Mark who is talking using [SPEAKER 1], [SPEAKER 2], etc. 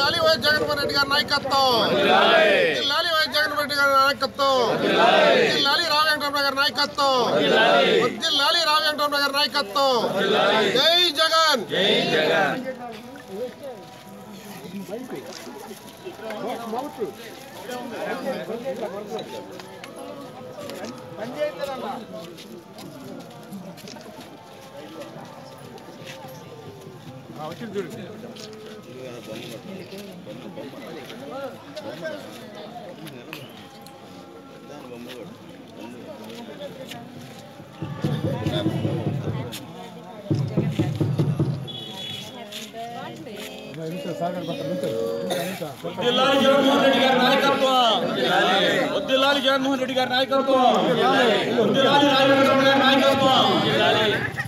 [SPEAKER 1] జిల్లాలి YS Jaganmohan Reddy గారి నాయకత్వం జిల్లాలి YS Jaganmohan Reddy గారి నాయకత్వం జిల్లాలి రావు వెంకటరమణ గారి నాయకత్వం జిల్లాలి రావు వెంకటరమణ గారి నాయకత్వం జై జగన్
[SPEAKER 2] జిల్లాలి జగన్మోహన్ రెడ్డి గారి నాయకత్వం జిల్లాలి జగన్మోహన్ రెడ్డి గారి నాయకత్వం జిల్లాలి రాజేంద్ర గారి నాయకత్వం